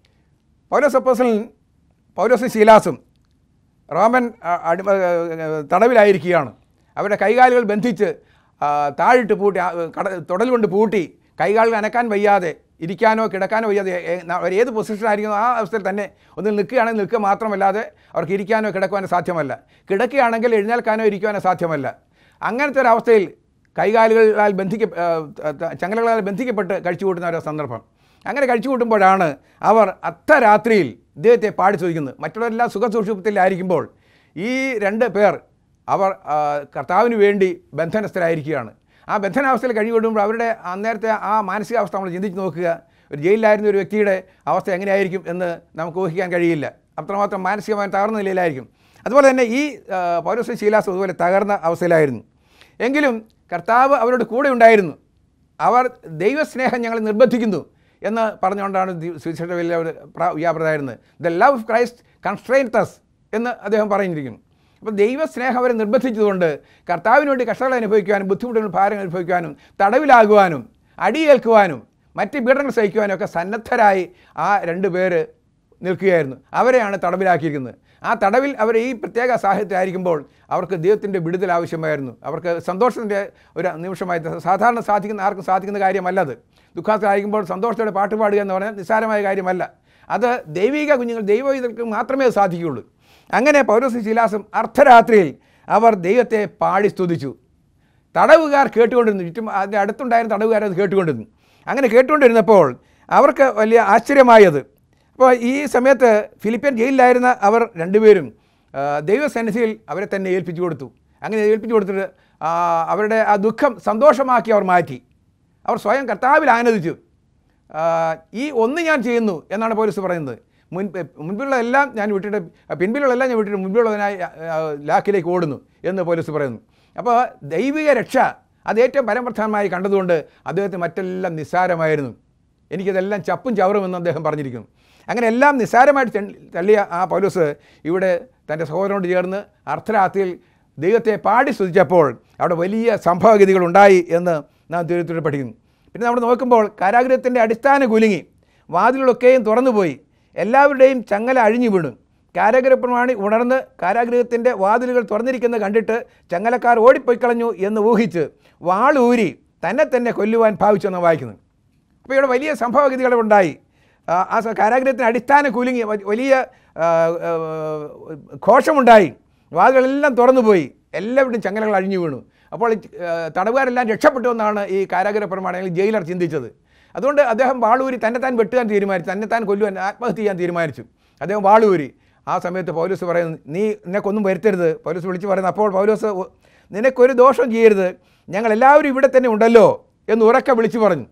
പൗലോസ് അപ്പോസ്തലൻ പൗലോസും ശീലാസും റോമൻ ആ, അടിമ ആ, തടവിലായിരിക്കുകയാണ് അവരുടെ കൈകാലുകൾ ബന്ധിച്ച് ആ, താഴിട്ട് പൂട്ടി ആ, കട തുടൽ കൊണ്ട് പൂട്ടി കൈകാലുകൾ അനക്കാൻ വയ്യാതെ ഇരിക്കാനോ കിടക്കാനോ വയ്യാതെ ഏ- ന- അവർ ഏത് പൊസിഷനായിരിക്കുന്നു ആ അവസ്ഥയിൽ തന്നെ ഒന്നിൽ നിൽക്കുകയാണെങ്കിൽ നിൽക്കുക മാത്രമല്ലാതെ അവർക്ക് ഇരിക്കാനോ കിടക്കുവാനോ സാധ്യമല്ല കിടക്കുകയാണെങ്കിൽ എഴുന്നേൽക്കാനോ ഇരിക്കുവാനോ സാധ്യമല്ല അങ്ങനത്തെ ഒരു അവസ്ഥയിൽ കൈകാലുകളാൽ ബന്ധിക്ക ആ, ത- ചങ്ങലകളാൽ ബന്ധിക്കപ്പെട്ട് കഴിച്ചു കൂട്ടുന്ന ഒരു സന്ദർഭം അങ്ങനെ കഴിച്ചു കൂട്ടുമ്പോഴാണ് അവർ അർദ്ധരാത്രിയിൽ ഇദ്ദേഹത്തെ പാടി ചോദിക്കുന്നത് മറ്റുള്ളവരെല്ലാം സുഖസൂക്ഷിപ്പത്തിലായിരിക്കുമ്പോൾ ഈ രണ്ട് പേർ അവർ ആ, കർത്താവിന് വേണ്ടി ബന്ധനസ്ഥരായിരിക്കുകയാണ് ആ ബന്ധനാവസ്ഥയിൽ കഴിഞ്ഞു കൂടുമ്പോൾ അവരുടെ അന്നേരത്തെ ആ മാനസികാവസ്ഥ നമ്മൾ ചിന്തിച്ച് നോക്കുക ഒരു ജയിലിലായിരുന്ന ഒരു വ്യക്തിയുടെ അവസ്ഥ എങ്ങനെയായിരിക്കും എന്ന് നമുക്ക് ഊഹിക്കാൻ കഴിയില്ല അത്രമാത്രം മാനസികമായി തകർന്ന നിലയിലായിരിക്കും അതുപോലെ തന്നെ ഈ ആ, പൗരസ്യ ശീലാസം അതുപോലെ തകർന്ന അവസ്ഥയിലായിരുന്നു എങ്കിലും കർത്താവ് അവരുടെ കൂടെ ഉണ്ടായിരുന്നു അവർ ദൈവസ്നേഹം ഞങ്ങളെ നിർബന്ധിക്കുന്നു എന്ന് പറഞ്ഞുകൊണ്ടാണ് ദി- സുവിശേഷ വലിയ ഒരു പ്ര- വ്യാപൃതമായിരുന്നത് the love of Christ constrain thus എന്ന് അദ്ദേഹം പറഞ്ഞിരിക്കുന്നു അപ്പോൾ ദൈവസ്നേഹം അവരെ നിർബന്ധിച്ചതുകൊണ്ട് കർത്താവിന് വേണ്ടി കഷ്ടങ്ങൾ അനുഭവിക്കുവാനും ബുദ്ധിമുട്ടുകൾ ഭാരങ്ങൾ അനുഭവിക്കുവാനും തടവിലാകുവാനും അടിയേൽക്കുവാനും മറ്റ് പീഡനങ്ങൾ സഹിക്കുവാനും ഒക്കെ സന്നദ്ധരായി ആ രണ്ട് പേര് നിൽക്കുകയായിരുന്നു അവരെയാണ് തടവിലാക്കിയിരിക്കുന്നത് ആ തടവിൽ അവർ ഈ പ്രത്യേക സാഹചര്യമായിരിക്കുമ്പോൾ അവർക്ക് ദൈവത്തിൻ്റെ വിടുതൽ ആവശ്യമായിരുന്നു അവർക്ക് സന്തോഷത്തിൻ്റെ ഒരു നിമിഷമായി സാധാരണ സാധിക്കുന്ന ആർക്കും സാധിക്കുന്ന കാര്യമല്ല അത് ദുഃഖത്തിലായിരിക്കുമ്പോൾ സന്തോഷത്തോടെ പാട്ട് പാടുക എന്ന് പറഞ്ഞാൽ നിസ്സാരമായ കാര്യമല്ല അത് ദൈവിക കുഞ്ഞുങ്ങൾ ദൈവവിധർക്ക് മാത്രമേ അത് സാധിക്കുകയുള്ളൂ അങ്ങനെ പൗരസ് ശിലാസും അർദ്ധരാത്രിയിൽ അവർ ദൈവത്തെ പാടി സ്തുതിച്ചു തടവുകാർ കേട്ടുകൊണ്ടിരുന്നു ചുറ്റും അതിൻ്റെ അടുത്തുണ്ടായിരുന്ന തടവുകാർ അത് കേട്ടുകൊണ്ടിരുന്നു അങ്ങനെ കേട്ടുകൊണ്ടിരുന്നപ്പോൾ അവർക്ക് വലിയ ആശ്ചര്യമായത് അപ്പോൾ ഈ സമയത്ത് ഫിലിപ്പിയൻ ജയിലിലായിരുന്ന അവർ രണ്ടുപേരും ആ, ദൈവസന്നിധിയിൽ അവരെ തന്നെ ഏൽപ്പിച്ചു കൊടുത്തു അങ്ങനെ ഏൽപ്പിച്ചു കൊടുത്തിട്ട് ആ, അവരുടെ ആ ദുഃഖം സന്തോഷമാക്കി അവർ മാറ്റി അവർ സ്വയം കർത്താവിൽ ആനന്ദിച്ചു ആ, ഈ ഒന്ന് ഞാൻ ചെയ്യുന്നു എന്നാണ് പോലീസ് പറയുന്നത് മുൻ മുൻപിലുള്ള എല്ലാം ഞാൻ വിട്ടിട്ട് പിൻപിലുള്ള എല്ലാം ഞാൻ വിട്ടിട്ട് മുൻപിലുള്ളതിനായി ആ, ആ, ലാക്കിലേക്ക് ഓടുന്നു എന്ന് പോലീസ് പറയുന്നു അപ്പോൾ ദൈവിക രക്ഷ അത് ഏറ്റവും പരമപ്രധാനമായി കണ്ടതുകൊണ്ട് അദ്ദേഹത്തിന് മറ്റെല്ലാം നിസ്സാരമായിരുന്നു എനിക്കിതെല്ലാം ചപ്പും ചവറുമെന്ന് അദ്ദേഹം പറഞ്ഞിരിക്കുന്നു അങ്ങനെ എല്ലാം നിസ്സാരമായിട്ട് തെള്ളി- തള്ളിയ ആ പൗലോസ് ഇവിടെ തൻ്റെ സഹോദരനോട് ചേർന്ന് അർദ്ധരാത്രിയിൽ ദൈവത്തെ പാടി സ്തുതിച്ചപ്പോൾ അവിടെ വലിയ സംഭവഗതികൾ ഉണ്ടായി എന്ന് നാം തിരുവനന്തപുരം പഠിക്കുന്നു പിന്നെ നമ്മൾ നോക്കുമ്പോൾ കാരാഗ്രഹത്തിൻ്റെ അടിസ്ഥാന കുലുങ്ങി വാതിലുകളൊക്കെയും തുറന്നുപോയി എല്ലാവരുടെയും ചങ്ങല അഴിഞ്ഞു വീണു കാരാഗ്രഹപ്രമാണി ഉണർന്ന് കാരാഗ്രഹത്തിൻ്റെ വാതിലുകൾ തുറന്നിരിക്കുന്നത് കണ്ടിട്ട് ചങ്ങലക്കാർ ഓടിപ്പോയി കളഞ്ഞു എന്ന് ഊഹിച്ച് വാളൂരി തന്നെ തന്നെ കൊല്ലുവാൻ ഭാവിച്ചെന്ന് വായിക്കുന്നു അപ്പോൾ ഇവിടെ വലിയ സംഭവഗതികൾ ഉണ്ടായി ആ, ആ സ- കാരാഗ്രഹത്തിന് അടിസ്ഥാന കുലുങ്ങി വ- വലിയ ആ, ആ, ഘോഷമുണ്ടായി വാതിലെല്ലാം തുറന്നുപോയി എല്ലാവരുടെയും ചങ്ങലകൾ അഴിഞ്ഞു വീണു അപ്പോൾ ഈ, ആ, തടവുകാരെല്ലാം രക്ഷപ്പെട്ടു എന്നാണ് ഈ കാരാഗ്രഹ പ്രമാണങ്ങളിൽ ജയിലർ ചിന്തിച്ചത് അതുകൊണ്ട് അദ്ദേഹം വാളൂരി തന്നെ താൻ വെട്ടുവാൻ തീരുമാനിച്ചു തന്നെ താൻ കൊല്ലുവാൻ ആത്മഹത്യ ചെയ്യാൻ തീരുമാനിച്ചു അദ്ദേഹം വാളൂരി ആ സമയത്ത് പൗലോസ് പറയുന്നു നീ നിനക്കൊന്നും വരുത്തരുത് പൗലോസ് വിളിച്ച് പറയുന്നു അപ്പോൾ പൗലോസ് "ഒ- നിനക്കൊരു ദോഷം ചെയ്യരുത് ഞങ്ങൾ എല്ലാവരും ഇവിടെ തന്നെ ഉണ്ടല്ലോ എന്ന് ഉറക്കെ വിളിച്ചു പറഞ്ഞു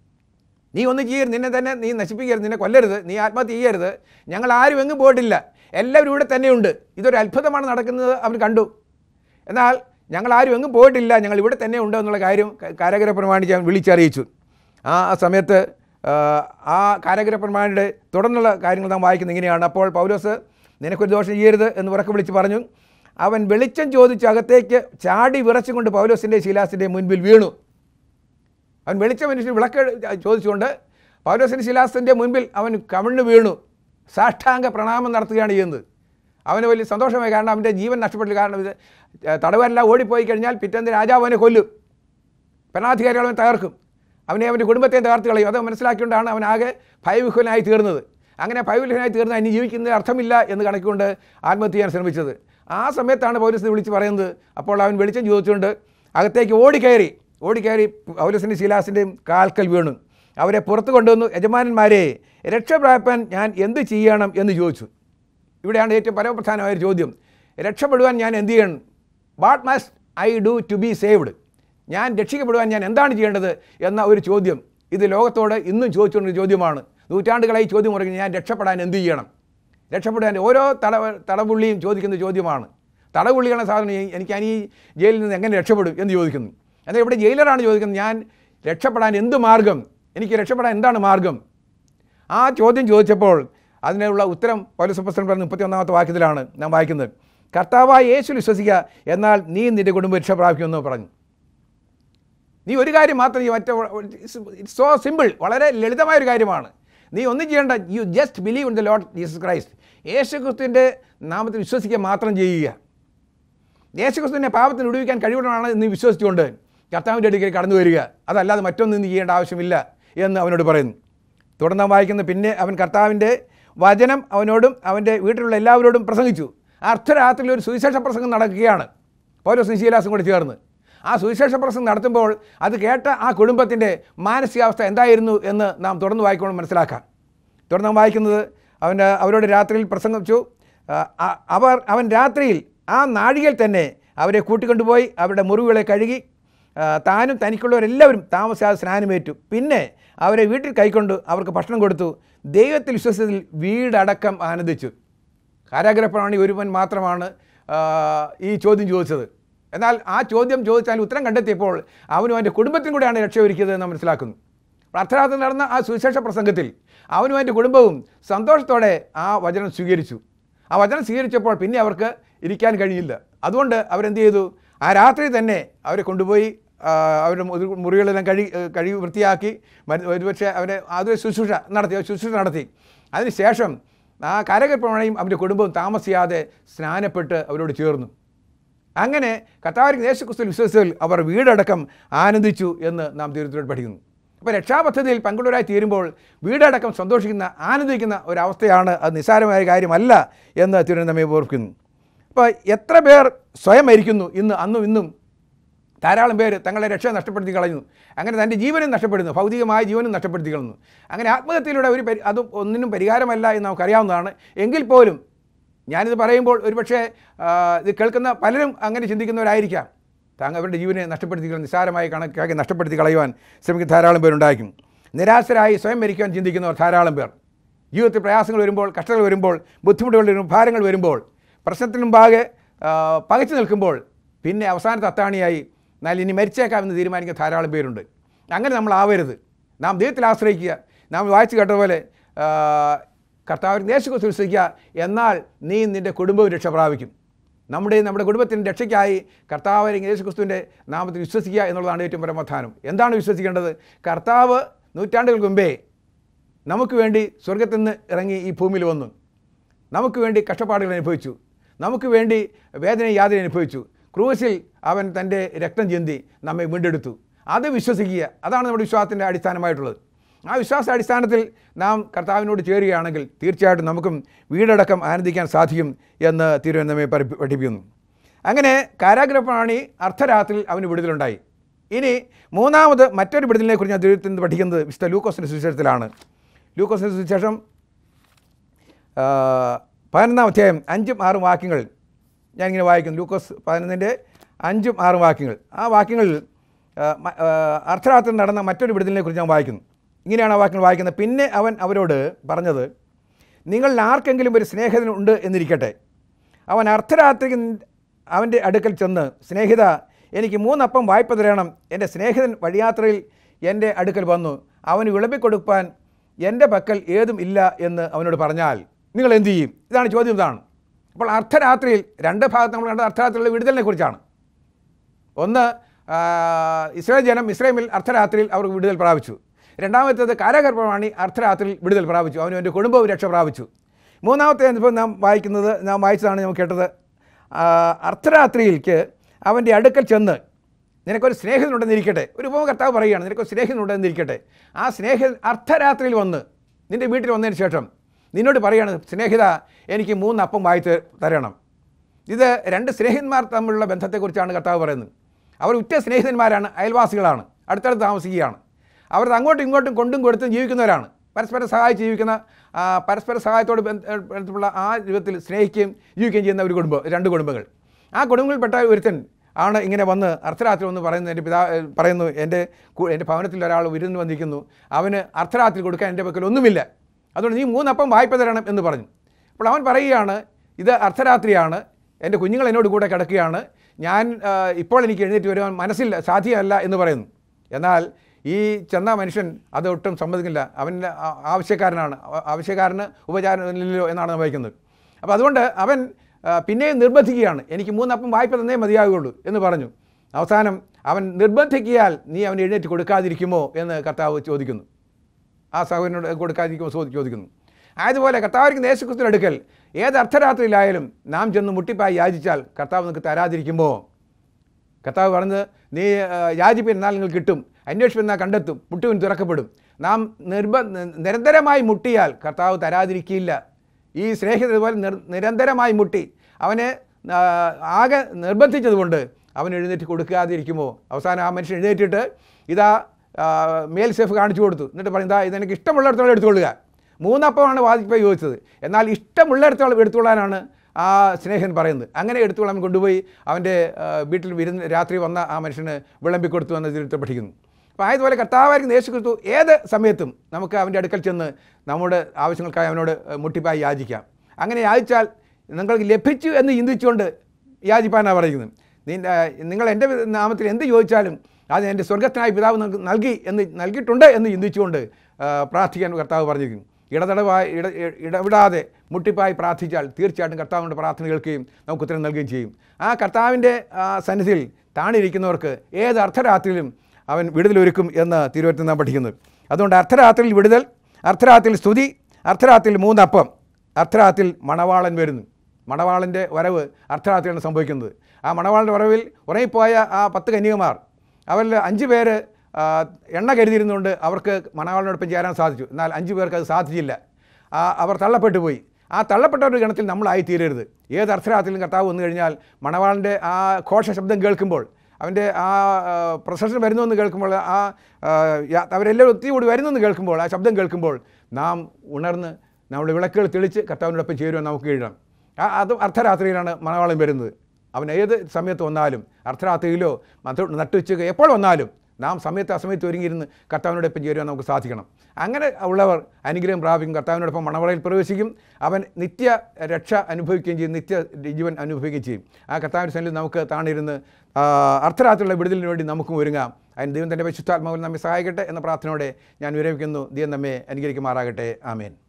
നീ ഒന്നും ചെയ്യരുത് നിന്നെ തന്നെ നീ നശിപ്പിക്കരുത് നിന്നെ കൊല്ലരുത് നീ ആത്മഹത്യ ചെയ്യരുത് ഞങ്ങൾ ആരും എങ്ങും പോയിട്ടില്ല എല്ലാവരും ഇവിടെ തന്നെയുണ്ട് ഇതൊരു അത്ഭുതമാണ് നടക്കുന്നത് അവൻ കണ്ടു എന്നാൽ ഞങ്ങൾ ആരും എങ്ങും പോയിട്ടില്ല ഞങ്ങൾ ഇവിടെ തന്നെ ഉണ്ട് എന്നുള്ള കാര്യം ക- കാരാഗ്രഹ പ്രമാണിച്ച് അവൻ വിളിച്ചറിയിച്ചു ആ സമയത്ത് ആ, ആ കാരാഗ്രഹ പ്രമാണിയുടെ തുടർന്നുള്ള കാര്യങ്ങൾ നാം വായിക്കുന്നത് ഇങ്ങനെയാണ് അപ്പോൾ പൗലോസ് നിനക്കൊരു ദോഷം ചെയ്യരുത് എന്ന് ഉറക്കെ വിളിച്ച് പറഞ്ഞു അവൻ വെളിച്ചം ചോദിച്ച് അകത്തേക്ക് ചാടി വിറച്ചുകൊണ്ട് പൗലോസിൻ്റെ ശിലാസിൻ്റെ മുൻപിൽ വീണു അവൻ വെളിച്ചം മനുഷ്യൻ വിളക്ക് ചോദിച്ചുകൊണ്ട് പൗലോസിൻ്റെ ശിലാസിൻ്റെ മുൻപിൽ അവൻ കമിഴ്ന്നു വീണു സാഷ്ടാംഗ പ്രണാമം നടത്തുകയാണ് ചെയ്യുന്നത് അവന് വലിയ സന്തോഷമായി കാരണം അവൻ്റെ ജീവൻ നഷ്ടപ്പെട്ടില്ല കാരണം ഇത് തടവരെല്ലാം ഓടിപ്പോയി കഴിഞ്ഞാൽ പിറ്റേന്ന് രാജാവ് അവനെ കൊല്ലും ഭരണാധികാരികൾ അവനെ തകർക്കും അവനെ അവൻ്റെ കുടുംബത്തെ തകർത്ത് കളയും അത് മനസ്സിലാക്കിക്കൊണ്ടാണ് അവൻ ആകെ ഭയവിഹുലനായി തീർന്നത് അങ്ങനെ ഭയവിഹുലനായി തീർന്ന് ഇനി ജീവിക്കുന്നതിന് അർത്ഥമില്ല എന്ന് കണക്കുകൊണ്ട് ആത്മഹത്യ ചെയ്യാൻ ശ്രമിച്ചത് ആ സമയത്താണ് പൗലസിനെ വിളിച്ച് പറയുന്നത് അപ്പോൾ അവൻ വെളിച്ചം ചോദിച്ചുകൊണ്ട് അകത്തേക്ക് ഓടിക്കയറി ഓടിക്കയറി പൗലസിൻ്റെ ശീലാസിൻ്റെയും കാൽക്കൽ വീണു അവരെ പുറത്ത് കൊണ്ടുവന്നു യജമാനന്മാരെ രക്ഷപ്രാപ്പാൻ ഞാൻ എന്ത് ചെയ്യണം എന്ന് ചോദിച്ചു ഇവിടെയാണ് ഏറ്റവും പരമപ്രധാനമായ ഒരു ചോദ്യം രക്ഷപ്പെടുവാൻ ഞാൻ എന്ത് ചെയ്യണം what must I do to be saved ഞാൻ രക്ഷിക്കപ്പെടുവാൻ ഞാൻ എന്താണ് ചെയ്യേണ്ടത് എന്ന ഒരു ചോദ്യം ഇത് ലോകത്തോട് ഇന്നും ചോദിച്ചുകൊണ്ടൊരു ചോദ്യമാണ് നൂറ്റാണ്ടുകളായി ചോദ്യം മുറങ്ങി ഞാൻ രക്ഷപ്പെടാൻ എന്ത് ചെയ്യണം രക്ഷപ്പെടാൻ ഓരോ തട തടപുള്ളിയും ചോദിക്കുന്ന ചോദ്യമാണ് തടപുള്ളികളെ സാധനം എ- എനിക്ക് ഞാൻ ഈ ജയിലിൽ നിന്ന് എങ്ങനെ രക്ഷപ്പെടും എന്ന് ചോദിക്കുന്നു എന്നാൽ ഇവിടെ ജയിലറാണ് ചോദിക്കുന്നത് ഞാൻ രക്ഷപ്പെടാൻ എന്ത് മാർഗം എനിക്ക് രക്ഷപ്പെടാൻ എന്താണ് മാർഗം ആ ചോദ്യം ചോദിച്ചപ്പോൾ അതിനുള്ള ഉത്തരം പൗരസപ്പസ്തൻ പറഞ്ഞ മുപ്പത്തി ഒന്നാമത്തെ വാക്യത്തിലാണ് നാം വായിക്കുന്നത് കർത്താവായ യേശു വിശ്വസിക്കുക എന്നാൽ നീ നിന്റെ കുടുംബം രക്ഷ പ്രാപിക്കുമെന്ന് പറഞ്ഞു നീ ഒരു കാര്യം മാത്രം ചെയ്യും മറ്റേ ഇറ്റ്സ് സോ സിമ്പിൾ വളരെ ലളിതമായ ഒരു കാര്യമാണ് നീ ഒന്നും ചെയ്യേണ്ട you just believe in the lord Jesus Christ യേശു ക്രിസ്തുവിൻ്റെ നാമത്തിൽ വിശ്വസിക്കുക മാത്രം ചെയ്യുക യേശു ക്രിസ്തുവിനെ പാപത്തിന് വിടുവിക്കാൻ കഴിവുള്ളതാണ് നീ വിശ്വസിച്ചുകൊണ്ട് കർത്താവിൻ്റെ അടുക്കൽ കടന്നു വരിക അതല്ലാതെ മറ്റൊന്നും നീ ചെയ്യേണ്ട ആവശ്യമില്ല എന്ന് അവനോട് പറയുന്നു തുടർന്ന് നാം വായിക്കുന്ന പിന്നെ അവൻ കർത്താവിൻ്റെ വചനം അവനോടും അവൻ്റെ വീട്ടിലുള്ള എല്ലാവരോടും പ്രസംഗിച്ചു അർദ്ധരാത്രിയിൽ ഒരു സുവിശേഷ പ്രസംഗം നടക്കുകയാണ് പൗലോസ് നിശീലാസും കൂടി ചേർന്ന് ആ സുവിശേഷ പ്രസംഗം നടത്തുമ്പോൾ അത് കേട്ട ആ കുടുംബത്തിൻ്റെ മാനസികാവസ്ഥ എന്തായിരുന്നു എന്ന് നാം തുടർന്ന് വായിക്കൊണ്ട് മനസ്സിലാക്കാം തുടർന്ന് നാം വായിക്കുന്നത് അവൻ്റെ അവരോട് രാത്രിയിൽ പ്രസംഗിച്ചു ആ, അ- അവർ അവൻ രാത്രിയിൽ ആ നാഴികയിൽ തന്നെ അവരെ കൂട്ടിക്കൊണ്ടുപോയി അവരുടെ മുറിവുകളെ കഴുകി ആ, താനും തനിക്കുള്ളവരെല്ലാവരും താമസിയാതെ സ്നാനമേറ്റു പിന്നെ അവരെ വീട്ടിൽ കൈക്കൊണ്ട് അവർക്ക് ഭക്ഷണം കൊടുത്തു ദൈവത്തിൽ വിശ്വസത്തിൽ വീടടക്കം ആനന്ദിച്ചു കാരാഗ്രഹപ്രാണി ഒരുവൻ മാത്രമാണ് ആ, ഈ ചോദ്യം ചോദിച്ചത് എന്നാൽ ആ ചോദ്യം ചോദിച്ചാൽ ഉത്തരം കണ്ടെത്തിയപ്പോൾ അവനും അവൻ്റെ കുടുംബത്തിനും കൂടെയാണ് രക്ഷ ഒരുക്കിയത് എന്ന് മനസ്സിലാക്കുന്നു അർദ്ധരാത്രി നടന്ന ആ സുവിശേഷ പ്രസംഗത്തിൽ അവനും അവൻ്റെ കുടുംബവും സന്തോഷത്തോടെ ആ വചനം സ്വീകരിച്ചു ആ വചനം സ്വീകരിച്ചപ്പോൾ പിന്നെ അവർക്ക് ഇരിക്കാൻ കഴിയില്ല അതുകൊണ്ട് അവരെന്ത് ചെയ്തു ആ രാത്രി തന്നെ അവരെ കൊണ്ടുപോയി ആ, അവരുടെ മുറി- മുറികളെല്ലാം കഴി കഴുകി വൃത്തിയാക്കി മരു- ഒരുപക്ഷെ അവരെ അതൊരു ശുശ്രൂഷ നടത്തി ആ ശുശ്രൂഷ നടത്തി അതിനുശേഷം ആ കാരകപ്രമണയും അവൻ്റെ കുടുംബവും താമസിയാതെ സ്നാനപ്പെട്ട് അവരോട് ചേർന്നു അങ്ങനെ കത്താവിക്ക് യേശുക്രിസ്തുവിൽ വിശ്വസിച്ചതിൽ അവർ വീടടക്കം ആനന്ദിച്ചു എന്ന് നാം തീർച്ചയായിട്ടും പഠിക്കുന്നു അപ്പോൾ രക്ഷാപദ്ധതിയിൽ പങ്കുള്ളവരായി തീരുമ്പോൾ വീടടക്കം സന്തോഷിക്കുന്ന ആനന്ദിക്കുന്ന ഒരവസ്ഥയാണ് അത് നിസ്സാരമായ കാര്യമല്ല എന്ന് തിരുവനന്തപുരം നമ്മെ ഓർക്കുന്നു അപ്പോൾ എത്ര പേർ സ്വയം മരിക്കുന്നു ഇന്ന് അന്നും ഇന്നും ധാരാളം പേര് തങ്ങളെ രക്ഷ നഷ്ടപ്പെടുത്തി കളയുന്നു അങ്ങനെ തൻ്റെ ജീവനും നഷ്ടപ്പെടുന്നു ഭൗതികമായ ജീവനും നഷ്ടപ്പെടുത്തി കളയുന്നു അങ്ങനെ ആത്മഹത്യയിലൂടെ ഒരു പരി അതും ഒന്നിനും പരിഹാരമല്ല എന്ന് നമുക്കറിയാവുന്നതാണ് എങ്കിൽ പോലും ഞാനിത് പറയുമ്പോൾ ഒരുപക്ഷെ ആ, ഇത് കേൾക്കുന്ന പലരും അങ്ങനെ ചിന്തിക്കുന്നവരായിരിക്കാം താങ്കൾ അവരുടെ ജീവനെ നഷ്ടപ്പെടുത്തി കളയും, നിസ്സാരമായി കണക്കാക്കി നഷ്ടപ്പെടുത്തി കളയുവാൻ ശ്രമിക്കുന്ന ധാരാളം പേരുണ്ടായിരിക്കും നിരാശരായി സ്വയം മരിക്കുവാൻ ചിന്തിക്കുന്നവർ ധാരാളം പേർ ജീവിതത്തിൽ പ്രയാസങ്ങൾ വരുമ്പോൾ കഷ്ടങ്ങൾ വരുമ്പോൾ ബുദ്ധിമുട്ടുകൾ വരുമ്പോൾ ഭാരങ്ങൾ വരുമ്പോൾ പ്രശ്നത്തിന് മുമ്പാകെ ആ, പകച്ചു നിൽക്കുമ്പോൾ പിന്നെ അവസാനത്തെ അത്താണിയായി എന്നാൽ ഇനി മരിച്ചേക്കാമെന്ന് തീരുമാനിക്കുന്ന ധാരാളം പേരുണ്ട് അങ്ങനെ നമ്മൾ ആവരുത് നാം ദൈവത്തിൽ ആശ്രയിക്കുക നാം വായിച്ചു കേട്ട പോലെ ആ, കർത്താവിന് യേശുക്രിസ്തു വിശ്വസിക്കുക എന്നാൽ നീ നിൻ്റെ കുടുംബവും രക്ഷ പ്രാപിക്കും നമ്മുടെ നമ്മുടെ കുടുംബത്തിൻ്റെ രക്ഷയ്ക്കായി കർത്താവ് യേശുക്രിസ്തുവിൻ്റെ നാമത്തിൽ വിശ്വസിക്കുക എന്നുള്ളതാണ് ഏറ്റവും പരമധാനം എന്താണ് വിശ്വസിക്കേണ്ടത് കർത്താവ് നൂറ്റാണ്ടുകൾക്ക് മുമ്പേ നമുക്ക് വേണ്ടി സ്വർഗത്തിൽ നിന്ന് ഇറങ്ങി ഈ ഭൂമിയിൽ വന്നു നമുക്ക് വേണ്ടി കഷ്ടപ്പാടുകൾ അനുഭവിച്ചു നമുക്ക് വേണ്ടി വേദന യാതന അനുഭവിച്ചു ക്രൂസിൽ അവൻ തൻ്റെ രക്തം ചിന്തി നമ്മെ വീണ്ടെടുത്തു അത് വിശ്വസിക്കുക അതാണ് നമ്മുടെ വിശ്വാസത്തിൻ്റെ അടിസ്ഥാനമായിട്ടുള്ളത് ആ വിശ്വാസ അടിസ്ഥാനത്തിൽ നാം കർത്താവിനോട് ചേരുകയാണെങ്കിൽ തീർച്ചയായിട്ടും നമുക്കും വീടടക്കം ആനന്ദിക്കാൻ സാധിക്കും എന്ന് തിരുവനന്തപുരം പഠിപ്പി പഠിപ്പിക്കുന്നു അങ്ങനെ കാരാഗ്രഹപ്രാണി അർദ്ധരാത്രിയിൽ അവന് വിടുതലുണ്ടായി ഇനി മൂന്നാമത് മറ്റൊരു വിടുതലിനെ കുറിച്ച് ഞാൻ ദൈവത്തിൽ നിന്ന് പഠിക്കുന്നത് വിശുദ്ധ ലൂക്കോസിൻ്റെ സുവിശേഷത്തിലാണ് ലൂക്കോസിൻ്റെ സുവിശേഷം ആ, പതിനൊന്നാം അധ്യായം അഞ്ചും ആറും വാക്യങ്ങൾ ഞാനിങ്ങനെ വായിക്കുന്നു ലൂക്കോസ് പതിനൊന്നിൻ്റെ അഞ്ചും ആറും വാക്യങ്ങൾ ആ വാക്യങ്ങളിൽ ആ, മ- ആ, അർദ്ധരാത്രി നടന്ന മറ്റൊരു വിടുതലിനെ കുറിച്ച് ഞാൻ വായിക്കുന്നു ഇങ്ങനെയാണ് ആ വാക്യങ്ങൾ വായിക്കുന്നത് പിന്നെ അവൻ അവരോട് പറഞ്ഞത് നിങ്ങളിൽ ആർക്കെങ്കിലും ഒരു സ്നേഹിതൻ ഉണ്ട് എന്നിരിക്കട്ടെ അവൻ അർദ്ധരാത്രിക്ക് അവൻ്റെ അടുക്കൽ ചെന്ന് സ്നേഹിത എനിക്ക് മൂന്നപ്പം വായ്പ തരണം എൻ്റെ സ്നേഹിതൻ വഴിയാത്രയിൽ എൻ്റെ അടുക്കൽ വന്നു അവന് വിളമ്പിക്കൊടുപ്പാൻ എൻ്റെ പക്കൽ ഏതും ഇല്ല എന്ന് അവനോട് പറഞ്ഞാൽ നിങ്ങൾ എന്തു ചെയ്യും ഇതാണ് ചോദ്യം ഇതാണ് അപ്പോൾ അർദ്ധരാത്രിയിൽ രണ്ട് ഭാഗത്ത് നമ്മൾ കണ്ട അർദ്ധരാത്രിയിലുള്ള വിടുതലിനെ കുറിച്ചാണ് ഒന്ന് ആ, ഇസ്രായേൽ ജനം ഇസ്രായേലിൽ അർദ്ധരാത്രിയിൽ അവർ വിടുതൽ പ്രാപിച്ചു രണ്ടാമത്തേത് കാരാഗർഭമാണി അർദ്ധരാത്രിയിൽ വിടുതൽ പ്രാപിച്ചു അവനും എൻ്റെ കുടുംബവും രക്ഷ പ്രാപിച്ചു മൂന്നാമത്തെ അനുഭവം നാം വായിക്കുന്നത് നാം വായിച്ചതാണ് നമുക്ക് കേട്ടത് ആ, അർദ്ധരാത്രിയിലേക്ക് അവൻ്റെ അടുക്കൽ ചെന്ന് നിനക്കൊരു സ്നേഹിതനുണ്ടെന്നിരിക്കട്ടെ ഒരു ഉപമ കർത്താവ് പറയുകയാണ് നിനക്കൊരു സ്നേഹിതനുണ്ടെന്നിരിക്കട്ടെ ആ സ്നേഹിതൻ അർദ്ധരാത്രിയിൽ വന്ന് നിൻ്റെ വീട്ടിൽ വന്നതിന് ശേഷം നിന്നോട് പറയുകയാണ് സ്നേഹിത എനിക്ക് മൂന്ന് അപ്പം വായി ത- തരണം ഇത് രണ്ട് സ്നേഹിതന്മാർ തമ്മിലുള്ള ബന്ധത്തെക്കുറിച്ചാണ് കർത്താവ് പറയുന്നത് അവർ ഉറ്റ സ്നേഹിതന്മാരാണ് അയൽവാസികളാണ് അടുത്തടുത്ത് താമസിക്കുകയാണ് അവർ അങ്ങോട്ടും ഇങ്ങോട്ടും കൊണ്ടും കൊടുത്തും ജീവിക്കുന്നവരാണ് പരസ്പരം സഹായിച്ച് ജീവിക്കുന്ന ആ, പരസ്പര സഹായത്തോട് ബന്ധ- ബന്ധമുള്ള ആ രൂപത്തിൽ സ്നേഹിക്കുകയും ജീവിക്കുകയും ചെയ്യുന്ന ഒരു കുടുംബം രണ്ട് കുടുംബങ്ങൾ ആ കുടുംബങ്ങളിൽപ്പെട്ട ഒരുത്തൻ ആണ് ഇങ്ങനെ വന്ന് അർദ്ധരാത്രി വന്ന് പറയുന്നത് എൻ്റെ പിതാ ഏ, പറയുന്നു എൻ്റെ കു- എൻ്റെ ഭവനത്തിൽ ഒരാൾ വിരുന്ന് വന്നിരിക്കുന്നു അവന് അർദ്ധരാത്രി കൊടുക്കാൻ എൻ്റെ പക്കൽ ഒന്നുമില്ല അതുകൊണ്ട് നീ മൂന്നപ്പം വായ്പ തരണം എന്ന് പറഞ്ഞു അപ്പോൾ അവൻ പറയുകയാണ് ഇത് അർദ്ധരാത്രിയാണ് എൻ്റെ കുഞ്ഞുങ്ങൾ എന്നോട് കൂടെ കിടക്കുകയാണ് ഞാൻ ആ, ഇപ്പോൾ എനിക്ക് എഴുന്നേറ്റ് വരുവാൻ മനസ്സില്ല സാധ്യമല്ല എന്ന് പറയുന്നു എന്നാൽ ഈ ചെന്ന മനുഷ്യൻ അത് ഒട്ടും സമ്മതിക്കില്ല അവൻ ആ- ആവശ്യക്കാരനാണ് ആ- ആവശ്യക്കാരന് ഉപചാരമില്ലല്ലോ എന്നാണ് നാം വായിക്കുന്നത് അപ്പോൾ അതുകൊണ്ട് അവൻ ആ, പിന്നെയും നിർബന്ധിക്കുകയാണ് എനിക്ക് മൂന്നപ്പം വായ്പ തന്നേ മതിയാകുകയുള്ളൂ എന്ന് പറഞ്ഞു അവസാനം അവൻ നിർബന്ധിക്കിയാൽ നീ അവൻ എഴുന്നേറ്റ് കൊടുക്കാതിരിക്കുമോ എന്ന് കർത്താവ് ചോദിക്കുന്നു ആ സഹോദരനോട് കൊടുക്കാതിരിക്കുമോ ചോ- ചോദിക്കുന്നു ആയതുപോലെ കർത്താവിന് യേശുക്രിസ്തുവിന് അടുക്കൽ ഏത് അർദ്ധരാത്രിയിലായാലും നാം ചെന്ന് മുട്ടിപ്പായി യാചിച്ചാൽ കർത്താവ് നിങ്ങൾക്ക് തരാതിരിക്കുമ്പോൾ കർത്താവ് പറഞ്ഞത് നീ ആ, യാചിപ്പിൻ എന്നാൽ നിങ്ങൾ കിട്ടും അന്വേഷിപ്പിൻ എന്നാൽ കണ്ടെത്തും മുട്ടുവിൻ തുറക്കപ്പെടും നാം നിർബ നി- നിരന്തരമായി മുട്ടിയാൽ കർത്താവ് തരാതിരിക്കില്ല ഈ സ്നേഹിതർ ഇതുപോലെ നിർ നിരന്തരമായി മുട്ടി അവനെ ആ, ആകെ നിർബന്ധിച്ചതുകൊണ്ട് അവൻ എഴുന്നേറ്റ് കൊടുക്കാതിരിക്കുമോ അവസാനം ആ മനുഷ്യൻ എഴുന്നേറ്റിട്ട് ഇതാ ആ, മേൽ സേഫ് കാണിച്ചു കൊടുത്തു എന്നിട്ട് പറയും ഇതാ ഇതെനിക്ക് ഇഷ്ടമുള്ളിടത്തോളം എടുത്തുകൊള്ളുക മൂന്നപ്പമാണ് വാദിപ്പായി ചോദിച്ചത് എന്നാൽ ഇഷ്ടമുള്ളിടത്തോളം എടുത്തുകൊള്ളാനാണ് ആ സ്നേഹൻ പറയുന്നത് അങ്ങനെ എടുത്തുകൊള്ളാൻ കൊണ്ടുപോയി അവൻ്റെ ആ, വീട്ടിൽ വിരുന്ന് രാത്രി വന്ന ആ മനുഷ്യന് വിളമ്പി കൊടുത്തു എന്ന് ജീവിതത്തിൽ പഠിക്കുന്നു അപ്പോൾ ആയതുപോലെ കർത്താവായിരിക്കും യേശു ക്രിസ്തു ഏത് സമയത്തും നമുക്ക് അവൻ്റെ അടുക്കൽ ചെന്ന് നമ്മുടെ ആവശ്യങ്ങൾക്കായി അവനോട് മുട്ടിപ്പായി യാചിക്കാം അങ്ങനെ യാചിച്ചാൽ നിങ്ങൾക്ക് ലഭിച്ചു എന്ന് ചിന്തിച്ചുകൊണ്ട് യാചിപ്പാനാണ് പറയുന്നത് നിന്റെ നിങ്ങൾ എൻ്റെ നാമത്തിൽ എന്ത് ചോദിച്ചാലും അത് എൻ്റെ സ്വർഗത്തിനായി പിതാവ് നിങ്ങൾക്ക് നൽകി എന്ന് നൽകിയിട്ടുണ്ട് എന്ന് ചിന്തിച്ചുകൊണ്ട് ആ, പ്രാർത്ഥിക്കാൻ കർത്താവ് പറഞ്ഞിരിക്കുന്നു ഇടതടവായി ഇട ഇ- ഇടവിടാതെ മുട്ടിപ്പായി പ്രാർത്ഥിച്ചാൽ തീർച്ചയായിട്ടും കർത്താവിൻ്റെ പ്രാർത്ഥന കേൾക്കുകയും നമുക്ക് ഉത്തരം നൽകുകയും ചെയ്യും ആ കർത്താവിൻ്റെ ആ, സന്നിധിയിൽ താണിരിക്കുന്നവർക്ക് ഏത് അർദ്ധരാത്രിയിലും അവൻ വിടുതലൊരുക്കും എന്ന് തിരുവനന്തപുരത്ത് നാം പഠിക്കുന്നത് അതുകൊണ്ട് അർദ്ധരാത്രിയിൽ വിടുതൽ അർദ്ധരാത്രിയിൽ സ്തുതി അർദ്ധരാത്രിയിൽ മൂന്നപ്പം അർദ്ധരാത്രിയിൽ മണവാളൻ വരുന്നു മണവാളൻ്റെ വരവ് അർദ്ധരാത്രിയാണ് സംഭവിക്കുന്നത് ആ മണവാളൻ്റെ വരവിൽ ഉറങ്ങിപ്പോയ ആ പത്ത് കന്യകമാർ അവരിൽ അഞ്ച് പേര് ആ, എണ്ണ കരുതിയിരുന്നുകൊണ്ട് അവർക്ക് മണവാളിനോടൊപ്പം ചേരാൻ സാധിച്ചു എന്നാൽ അഞ്ച് പേർക്ക് അത് സാധിച്ചില്ല ആ, അവർ തള്ളപ്പെട്ടു പോയി ആ തള്ളപ്പെട്ടവരുടെ ഗണത്തിൽ നമ്മളായി തീരരുത് ഏത് അർദ്ധരാത്രിയിലും കർത്താവ് വന്നു കഴിഞ്ഞാൽ മണവാളിൻ്റെ ആ ഘോഷ ശബ്ദം കേൾക്കുമ്പോൾ അവൻ്റെ ആ പ്രൊസഷൻ വരുന്നുവെന്ന് കേൾക്കുമ്പോൾ ആ ആ, യാ- അവരെല്ലാവരും ഒത്തിരി വരുന്നെന്ന് കേൾക്കുമ്പോൾ ആ ശബ്ദം കേൾക്കുമ്പോൾ നാം ഉണർന്ന് നമ്മുടെ വിളക്കുകൾ തെളിച്ച് കർത്താവിനോടൊപ്പം ചേരുവാൻ നമുക്ക് കഴിയണം ആ അത് അർദ്ധരാത്രിയിലാണ് മണവാളം വരുന്നത് അവൻ ഏത് സമയത്ത് വന്നാലും അർദ്ധരാത്രിയിലോ മധു നട്ടുച്ചയ്ക്ക് എപ്പോൾ വന്നാലും നാം സമയത്ത് അസമയത്ത് ഒരുങ്ങിയിരുന്ന് കർത്താവിനോടൊപ്പം ചേരുവാൻ നമുക്ക് സാധിക്കണം അങ്ങനെ ഉള്ളവർ അനുഗ്രഹം പ്രാപിക്കും കർത്താവിനോടൊപ്പം മണവറയിൽ പ്രവേശിക്കും അവൻ നിത്യ രക്ഷ അനുഭവിക്കുകയും ചെയ്യും നിത്യ ജീവൻ അനുഭവിക്കുകയും ചെയ്യും ആ കർത്താവിൻ്റെ സന്നിധിയിൽ നമുക്ക് താണിരുന്ന് ആ, അർദ്ധരാത്രിയുള്ള വിടുതലിന് വേണ്ടി നമുക്കും ഒരുങ്ങാം അതിന് ദൈവം തൻ്റെ പരിശുദ്ധാത്മാവിൽ നമ്മെ സഹായിക്കട്ടെ എന്ന പ്രാർത്ഥനയോടെ ഞാൻ വിരമിക്കുന്നു ദൈവം നമ്മെ അനുകരിക്കുമാറാകട്ടെ ആമേൻ